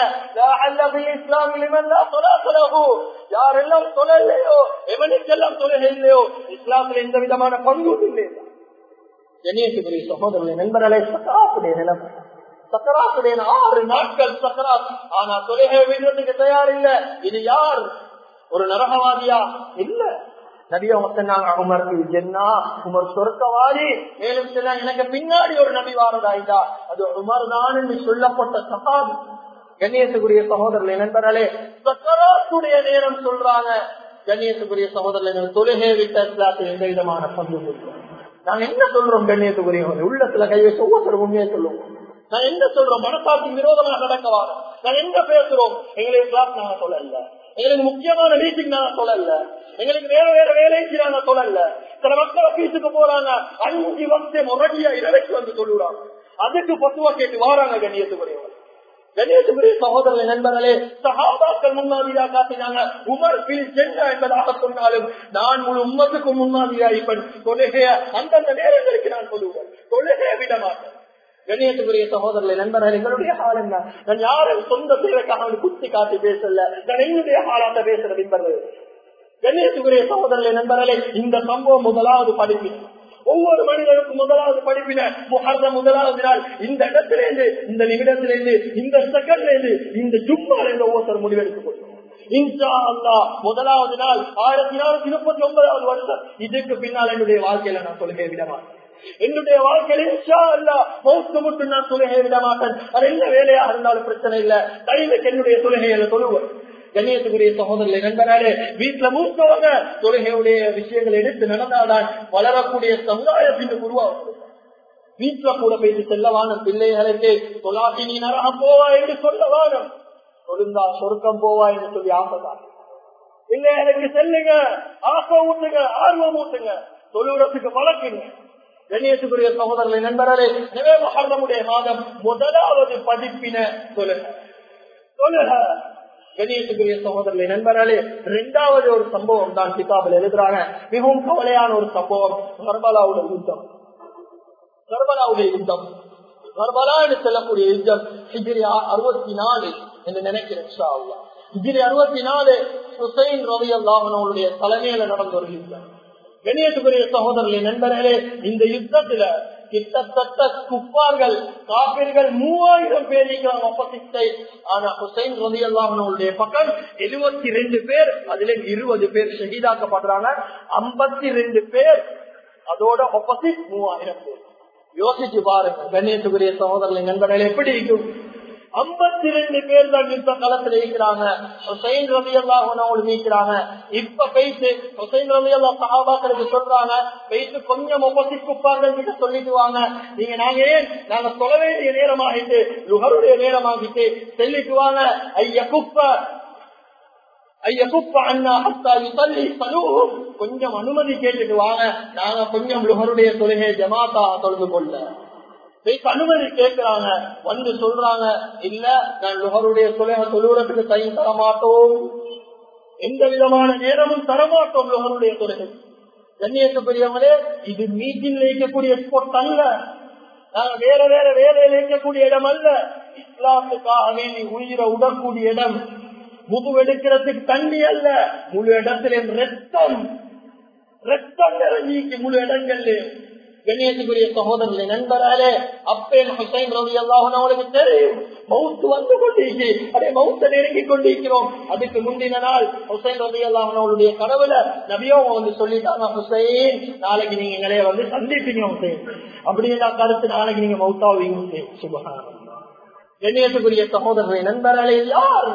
யாரெல்லாம் தொழிலையோ எவனுக்கெல்லாம் தொழில் இல்லையோ இஸ்லாத்துல எந்த விதமான பங்கு இல்லை கண்ணியத்துக்குரிய சகோதரர்களை நண்பர்களே சக்கராத்துடைய நிலைமை சக்கராத்துடைய ஆறு நாட்கள் சக்கராத் ஆனா தொலைகை விடுறதுக்கு தயார் இல்ல இது யார் ஒரு நரகவாதியா இல்ல நபிய சொன்னாங்க உமர் ஜென்னா உமர் சொர்க்கவாதி மேலும் சொன்னா எனக்கு பின்னாடி ஒரு நபி வாரதாயிட்டா அது உமர் தான் என்று சொல்லப்பட்ட சகாபி கண்ணியத்துக்குரிய சகோதரர்களை நண்பர்களே சக்கராத்துடைய நேரம் சொல்றாங்க கண்ணியத்துக்குரிய சகோதரர்கள் தொழுகை விட்ட எந்த விதமான பங்கு சொல்றோம் நாங்க என்ன சொல்றோம் கண்ணியத்துக்குரிய உள்ளத்துல கை வச்சு ஒவ்வொருத்தரும் உண்மையை சொல்லுவோம் நான் என்ன சொல்றோம் மனசாட்சி விரோதமாக நடக்கவா நான் என்ன பேசுறோம் எங்களை கிளாஸ் நாங்க சொல்லல எங்களுக்கு முக்கியமான மீட்டிங் நாங்க சொல்லல எங்களுக்கு வேற வேற வேலைக்கு நாங்க சொல்லல சில மக்கள் ஆபீஸுக்கு போறாங்க அஞ்சு வருஷம் முரடியா இரவைக்கு வந்து சொல்லுறாங்க அதுக்கு பத்துவா கேட்டு வாராங்க கண்ணியத்துக்குரியவர் கணேசபுரிய சகோதரர்கள் நண்பர்களே சகாபாக்கள் முன்மாதிரியா காட்டினாங்க உமர் பில் சென்றா என்பதாக சொன்னாலும் நான் முழு உம்மத்துக்கு முன்மாதிரியா இப்ப தொழுகைய அந்தந்த நேரங்களுக்கு நான் சொல்லுவேன் தொழுகைய விட மாட்டேன் கணியத்துக்குரிய சகோதரர்களை நண்பர்கள் எங்களுடைய ஹால் என்ன நான் யாரும் சொந்த தேவைக்காக குத்தி காட்டி பேசல நான் என்னுடைய ஹாலாட்ட பேசுற நண்பர்கள் கண்ணியத்துக்குரிய சகோதரர்களை நண்பர்களே இந்த சம்பவம் முதலாவது படிப்பின் ஒவ்வொரு மனிதனுக்கும் முதலாவது படிப்பின முகர்ந்த முதலாவது நாள் இந்த இடத்திலிருந்து இந்த நிமிடத்திலிருந்து இந்த செகண்ட்ல இருந்து இந்த ஜும்மால இருந்து ஒவ்வொருத்தர் முடிவெடுத்துக் கொள்ளும் முதலாவது நாள் ஆயிரத்தி நானூத்தி முப்பத்தி ஒன்பதாவது வருஷம் இதுக்கு பின்னால் என்னுடைய வாழ்க்கையில நான் சொல்லுகை விட மாட்டேன் என்னுடைய வாழ்க்கையில் இன்ஷா அல்லா மௌத்து மட்டும் நான் தொழுகை விட மாட்டேன் அது என்ன வேலையா இருந்தாலும் பிரச்சனை இல்ல டைமுக்கு என்னுடைய தொழுகையில தொழுவேன் கண்ணியத்துக்குரிய சகோதரர்களை நண்பராலே வீட்டுல மூத்தவங்க தொழுகையுடைய விஷயங்களை எடுத்து நடந்தாதான் வளரக்கூடிய சமுதாயத்தின் உருவாகும் வீட்டுல கூட போயிட்டு செல்லவான பிள்ளைகளுக்கு தொலாட்டி நீ நரகம் போவா என்று சொல்ல வானம் தொழுந்தா சொர்க்கம் போவா என்று சொல்லி ஆசைதான் பிள்ளைகளுக்கு செல்லுங்க ஆசை ஊட்டுங்க ஆர்வம் ஊட்டுங்க தொழுகிறதுக்கு பழக்குங்க கண்ணியத்துக்குரிய சகோதரர்களை நண்பர்களே எனவே மகர்ணமுடைய மாதம் முதலாவது பதிப்பின தொழுக தொழுக கணியத்துக்குரிய சகோதரர்களை நண்பர்களே இரண்டாவது ஒரு சம்பவம் தான் கிதாபில் எழுதுறாங்க மிகவும் கவலையான ஒரு சம்பவம் கர்பலாவுடைய யுத்தம் கர்பலாவுடைய யுத்தம் கர்பலா என்று செல்லக்கூடிய யுத்தம் ஹிஜிரி அறுபத்தி நாலு என்று நினைக்கிறேன் ஹிஜிரி அறுபத்தி நாலு ஹுசைன் ரவி அல்லாஹனுடைய தலைமையில நடந்த ஒரு யுத்தம் கணியத்துக்குரிய சகோதரர்களை நண்பர்களே இந்த யுத்தத்துல கிட்டத்தட்ட குப்பார்கள் காப்பீர்கள் மூவாயிரம் பேர் இருக்கிறாங்க ஒப்பசித்தை ஆனா ஹுசைன் ரதி அல்லாஹனுடைய பக்கம் எழுபத்தி ரெண்டு பேர் அதுல இருபது பேர் ஷஹீதாக்கப்படுறாங்க ஐம்பத்தி ரெண்டு பேர் அதோட ஒப்பசிட் மூவாயிரம் பேர் யோசிச்சு பாருங்க கண்ணியத்துக்குரிய சகோதரர்கள் நண்பர்கள் எப்படி இருக்கும் ஐம்பத்தி ரெண்டு பேர் தான் யுத்த களத்துல இருக்கிறாங்க ஹுசைன் ரவி அல்லாஹ் நீக்கிறாங்க இப்ப பேசி ஹுசைன் ரவி அல்லா சஹாபாக்களுக்கு சொல்றாங்க பேசி கொஞ்சம் ஒப்பசிட் குப்பார்கள் கிட்ட சொல்லிட்டு வாங்க நீங்க நாங்க ஏன் நாங்க சொல்ல வேண்டிய நேரமாகிட்டு லுகருடைய நேரமாகிட்டு சொல்லிட்டு வாங்க ஐய குப்ப கொஞ்சம் அனுமதி கேட்டுட்டு வாங்க நாங்க கொஞ்சம் லுகருடைய தொழுகை ஜமாத்தா தொழுது கொள்ள அனுமதி கேட்கிறாங்க வந்து சொல்றாங்க இல்ல நான் லுகருடைய தொழுகை தொழுகிறதுக்கு கை தரமாட்டோம் எந்த விதமான நேரமும் தரமாட்டோம் லுகருடைய தொழுகை கண்ணியத்துக்குரியவங்களே இது மீட்டில் வைக்கக்கூடிய ஸ்போர்ட் அல்ல நாங்க வேற வேற வேலையில் வைக்கக்கூடிய இடம் அல்ல இஸ்லாத்துக்காக வேண்டி உயிரை உடக்கூடிய இடம் முது எடுக்கிறதுக்கு தண்ணி அல்ல முழு இடத்துல ரத்தம் ரத்தம் நிறைஞ்சிக்கு முழு இடங்கள்ல கண்ணியத்துக்குரிய சகோதரர்களை நண்பராலே அப்பேன் ஹுசைன் ரவி அல்லாஹன் அவளுக்கு தெரியும் மவுத்து வந்து கொண்டிருக்கு அதே மவுத்த நெருங்கி கொண்டிருக்கிறோம் அதுக்கு முந்தின நாள் ஹுசைன் ரவி அல்லாஹன் அவளுடைய கடவுள நபியோ வந்து சொல்லிட்டாங்க ஹுசைன் நாளைக்கு நீங்க எங்களைய வந்து சந்திப்பீங்க ஹுசைன் அப்படின்னா கருத்து நாளைக்கு நீங்க மவுத்தாவீங்க சுபகான கண்ணியத்துக்குரிய சகோதரர்களை நண்பராலே யார்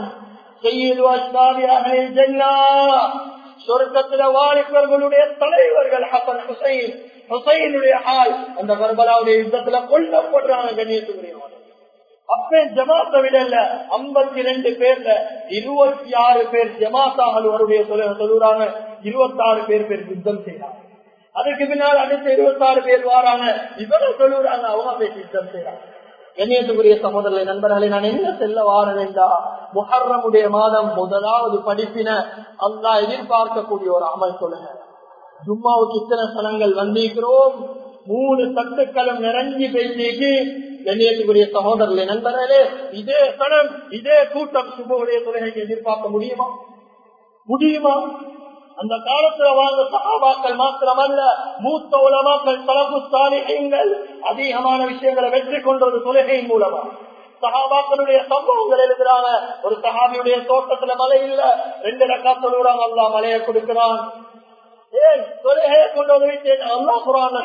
சொர்க்கத்தில வாலிபர்களுடைய தலைவர்கள் ஹசன் ஹுசைன் ஹுசைனுடைய ஆள் அந்த கர்பலாவுடைய யுத்தத்துல கொல்லப்படுறாங்க கண்ணியத்துக்குரியவங்க அப்பே ஜமாத்த விடல ஐம்பத்தி ரெண்டு பேர்ல இருபத்தி ஆறு பேர் ஜமாத்தாகளுடைய சொல்லுறாங்க இருபத்தி ஆறு பேர் பேர் யுத்தம் செய்யறாங்க அதுக்கு பின்னால் அடுத்த இருபத்தி ஆறு பேர் வராங்க இவங்க சொல்லுறாங்க அவங்க பேர் யுத்தம் செய்யறாங்க கண்ணியத்துக்குரிய சகோதரர்களை நண்பர்களை நான் என்ன செல்ல வாரவேண்டா முஹர்ரமுடைய மாதம் முதலாவது படிப்பின அல்லா எதிர்பார்க்கக்கூடிய ஒரு அமல் சொல்லுங்க ஜும்மாவுக்கு இத்தனை சனங்கள் வந்திருக்கிறோம் மூணு தட்டுக்களும் நிறைஞ்சி பேசிக்கு கண்ணியத்துக்குரிய சகோதரர்களை நண்பர்களே இதே சனம் இதே கூட்டம் சுபுடைய தொலைகைக்கு எதிர்பார்க்க முடியுமா முடியுமா அந்த காலத்துல வாழ்ந்த சகாபாக்கள் மாத்திரமல்ல மூத்த உலமாக்கள் தலப்பு சாலிகள் அதிகமான விஷயங்களை வெற்றி கொண்டது தொழுகையின் மூலமா சகாபாக்களுடைய சம்பவங்கள் எழுதுறாங்க ஒரு சகாபியுடைய தோட்டத்துல மழை இல்ல ரெண்டு ரக்கா சொல்லுறாங்க அல்லா மலையை கொடுக்கிறான் ஏன் தொழுகையை கொண்டு வந்து அல்லா குரான்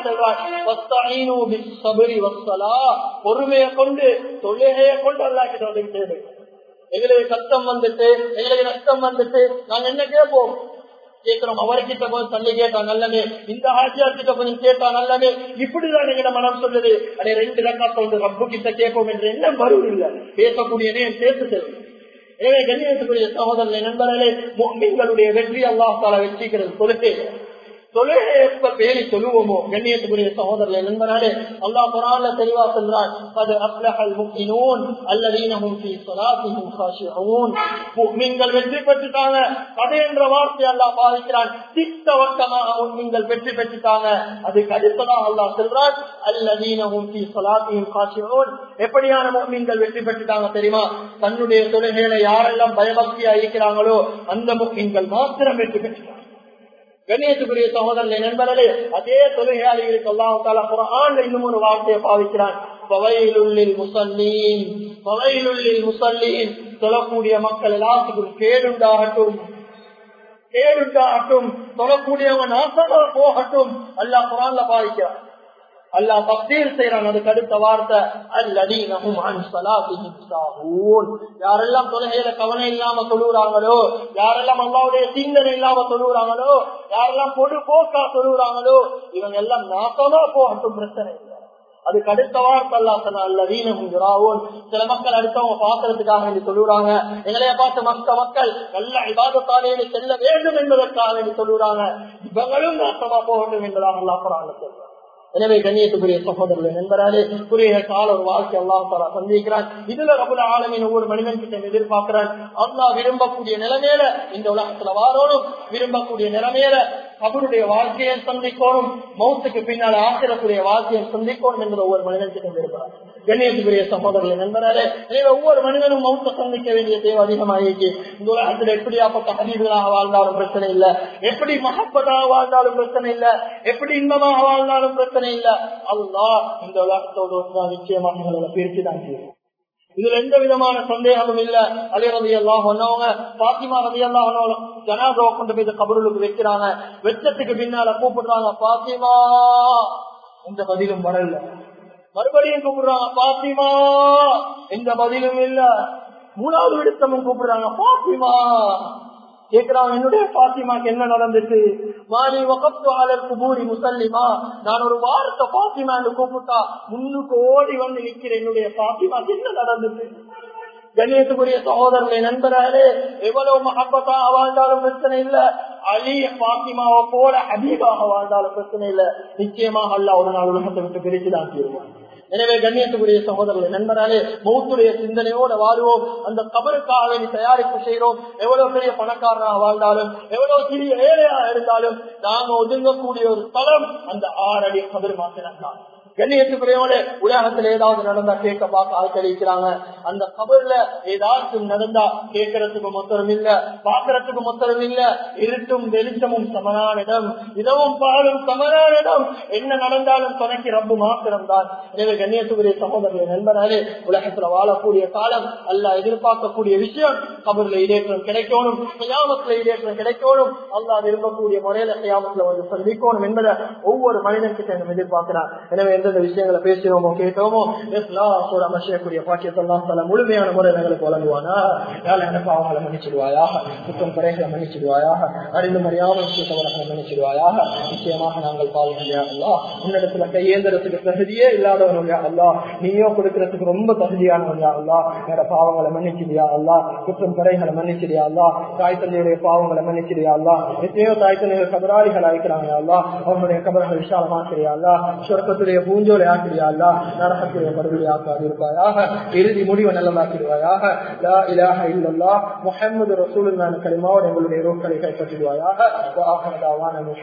சொல்றான் பொறுமையை கொண்டு தொழுகையை கொண்டு அல்லா கிட்ட வந்து எங்களுக்கு கஷ்டம் வந்துட்டு எங்களுக்கு நஷ்டம் வந்துட்டு நாங்க என்ன கேட்போம் கேட்கிறோம் அவர்கிட்ட கொஞ்சம் தள்ளி கேட்டா நல்லமே இந்த ஆட்சியார் கிட்ட கொஞ்சம் கேட்டா நல்லமே இப்படிதான் எங்க மனம் சொல்லுது அதே ரெண்டு ரக்கா சொல்றது ரப்பு கிட்ட கேட்போம் என்று என்ன மறுவு இல்லை பேசக்கூடிய சேர்த்து செல்லும் எனவே கண்ணியத்துக்குரிய சகோதரர்களை நண்பர்களே மீன்களுடைய வெற்றி அல்லாஹால வெற்றிக்கிறது தொழுகை தொழுகை எப்ப பேணி சொல்லுவோமோ கண்ணியத்துக்குரிய சகோதரர்களை நண்பர்களே அல்லாஹ் குரான்ல தெளிவா சொல்றான் அது அப்லஹல் முக்மினூன் அல்லதீனஹும் ஃபீ ஸலாத்திஹிம் காஷிஊன் முக்மின்கள் வெற்றி பெற்றுட்டாங்க கதை என்ற வார்த்தை அல்லாஹ் பாதிக்கிறான் திட்டவட்டமாக முக்மின்கள் வெற்றி பெற்றுட்டாங்க அதுக்கு அடுத்ததாக அல்லாஹ் சொல்றான் அல்லதீனஹும் ஃபீ ஸலாத்திஹிம் காஷிஊன் எப்படியான முக்மின்கள் வெற்றி பெற்றுட்டாங்க தெரியுமா தன்னுடைய தொழுகையில யாரெல்லாம் பயபக்தியா இருக்கிறாங்களோ அந்த முக்மின்கள் மாத்திரம் வெற்றி பெற்றுட்டாங்க கணேசுக்குரிய சகோதரனை நண்பர்களே அதே தொழுகையாளிகளுக்கு அல்லாஹால குரான் இன்னும் ஒரு வார்த்தையை பாவிக்கிறான் பவையிலுள்ளில் முசல்லீன் பவையிலுள்ளில் முசல்லீன் சொல்லக்கூடிய மக்கள் எல்லாத்துக்கும் கேடுண்டாகட்டும் கேடுண்டாகட்டும் சொல்லக்கூடியவங்க நாசமா போகட்டும் அல்லாஹ் குரான்ல பாவிக்கிறான் அல்லா தப்தீர் செய்யறான் அதுக்கு அடுத்த வார்த்தை அல்லதீனஹும் அன் ஸலாத்திஹிம் சாஹூன் யாரெல்லாம் தொழுகையில கவனம் இல்லாம தொழுகிறாங்களோ யாரெல்லாம் அல்லாவுடைய சிந்தனை இல்லாம தொழுகிறாங்களோ யாரெல்லாம் பொது போக்கா தொழுகிறாங்களோ இவங்க எல்லாம் நாசமா போகட்டும் பிரச்சனை இல்லை அதுக்கு அடுத்த வார்த்தை அல்லா சொன்ன அல்லதீனஹும் சில மக்கள் அடுத்தவங்க பாக்குறதுக்காக வேண்டி சொல்லுறாங்க எங்களைய பார்த்து மற்ற மக்கள் நல்ல இபாதத்தாலேயே செல்ல வேண்டும் என்பதற்காக வேண்டி சொல்லுறாங்க இவங்களும் நாசமா போகட்டும் என்பதாக அல்லா குரான் சொல்றாங்க எனவே கண்ணியத்துக்குரிய சகோதரர்கள் நண்பராலே குறுகிய கால ஒரு வாழ்க்கை அல்லாஹ் தாலா சந்திக்கிறான் இதுல ரபுல ஆலமின் ஒவ்வொரு மனிதன் கிட்ட எதிர்பார்க்கிறான் அல்லா விரும்பக்கூடிய நிலைமையில இந்த உலகத்துல வாரோனும் விரும்பக்கூடிய நிலைமையில அவருடைய வாழ்க்கையை சந்திக்கணும் மௌத்துக்கு பின்னால் ஆசிரக்கூடிய வாழ்க்கையை சந்திக்கணும் என்ற ஒவ்வொரு மனிதன் கிட்ட விரும்புகிறான் கண்ணியத்துக்குரிய சகோதரர்கள் நண்பரே எனவே ஒவ்வொரு மனிதனும் மௌத்த சந்திக்க வேண்டிய தேவை அதிகமாகிச்சு இந்த உலகத்தில் எப்படியாப்பட்ட ஹதீதுகளாக வாழ்ந்தாலும் பிரச்சனை இல்ல எப்படி மகப்பதாக வாழ்ந்தாலும் பிரச்சனை இல்ல எப்படி இன்பமாக வாழ்ந்தாலும் பிரச்சனை இல்ல அல்லாஹ் இந்த உலகத்தோடு ஒன்றா நிச்சயமாக எங்களை பிரித்து தான் செய்யும் இதுல எந்த விதமான சந்தேகமும் இல்ல அலி ரவி எல்லாம் ஒன்னவங்க பாத்திமா ரவி எல்லாம் ஜனாதோ கொண்டு போய் கபருளுக்கு வைக்கிறாங்க வெச்சத்துக்கு பின்னால கூப்பிடுறாங்க பாத்திமா எந்த பதிலும் வரல மறுபடியும் கூப்பிடுறாங்க பாத்திமா எந்த பதிலும் இல்ல மூணாவது விடுத்தமும் கூப்பிடுறாங்க பாத்திமா கேக்குறாங்க என்னுடைய பாத்திமாக்கு என்ன நடந்துச்சு மாறி வகப்துவாளர் குபூரி முசல்லிமா நான் ஒரு வாரத்தை பாத்திமான்னு கூப்பிட்டா முன்னுக்கு ஓடி வந்து நிக்கிற என்னுடைய பாத்திமாக்கு என்ன நடந்துச்சு கண்ணியத்துக்குரிய சகோதரனை நண்பராலே எவ்வளவு மகப்பத்தா வாழ்ந்தாலும் பிரச்சனை இல்ல அலி பாத்திமாவை போல அதிகமாக வாழ்ந்தாலும் பிரச்சனை இல்ல நிச்சயமாக அல்ல ஒரு நாள் உலகத்தை விட்டு பிரிச்சுதான் தீருவான் எனவே கண்ணியத்துக்குரிய சகோதரர்கள் நண்பராலே மௌத்துடைய சிந்தனையோட வாழ்வோம் அந்த கபருக்காக வேண்டி தயாரிப்பு செய்யறோம் எவ்வளவு பெரிய பணக்காரனாக வாழ்ந்தாலும் எவ்வளவு சிறிய ஏழையாக இருந்தாலும் நாங்க ஒதுங்கக்கூடிய ஒரு தளம் அந்த ஆறடி கபர் மாத்திரம் கண்ணியத்துக்குறையோட உலகத்துல ஏதாவது நடந்தா கேட்க பார்க்க ஆட்கள் இருக்கிறாங்க அந்த கபர்ல ஏதாச்சும் நடந்தா கேட்கறதுக்கு மொத்தம் இல்ல பாக்குறதுக்கு மொத்தம் இல்ல இருட்டும் வெளிச்சமும் சமனான இடம் இதவும் பாலும் சமனான இடம் என்ன நடந்தாலும் துணைக்கு ரப்பு மாத்திரம் தான் எனவே கண்ணியத்துக்குரிய சகோதரர்களை நண்பனாலே உலகத்துல வாழக்கூடிய காலம் அல்ல எதிர்பார்க்கக்கூடிய விஷயம் கபர்ல இடேற்றம் கிடைக்கணும் கையாமத்துல இடேற்றம் கிடைக்கணும் அல்லா விரும்பக்கூடிய முறையில கையாமத்துல வந்து சந்திக்கணும் என்பதை ஒவ்வொரு மனிதனுக்கு எதிர்பார்க்கிறார் எனவே எந்தெந்த விஷயங்களை பேசினோமோ கேட்டோமோ இஸ்லாத்தோட அமைச்சக்கூடிய பாக்கியத்தெல்லாம் பல முழுமையான முறை எங்களுக்கு வழங்குவானா யாழ் எனக்கு அவங்களை மன்னிச்சிடுவாயாக குற்றம் குறைகளை மன்னிச்சிடுவாயாக அறிந்து மறியாமல் தவறுகளை மன்னிச்சிடுவாயாக நிச்சயமாக நாங்கள் பாவங்களா உன்னிடத்துல கையேந்திரத்துக்கு தகுதியே இல்லாதவனுங்க அல்லா நீயோ கொடுக்கறதுக்கு ரொம்ப தகுதியானவங்க அல்லா என்னோட பாவங்களை மன்னிச்சிடியா அல்லா குற்றம் குறைகளை மன்னிச்சிடியா அல்லா தாய் தந்தையுடைய பாவங்களை மன்னிச்சிடியா அல்லா எத்தனையோ தாய் தந்தைகள் கபராளிகள் ஆயிக்கிறாங்க அல்லா அவங்களுடைய கபர்கள் விசாலமாக்கிறியா அல்லா சொர்க்கத்துடைய பூஞ்சோலை ஆக்கிறியா அல்லா நரகத்துடைய மறுபடி ஆக்காது இருப்பாயாக இறுதி முடிவை நல்லதாக்கிடுவாயாக லா இலாஹ இல்லல்லா முஹம்மது ரசூலுல்லாஹி கலிமாவோட எங்களுடைய ரோக்களை கைப்பற்றிடுவாயாக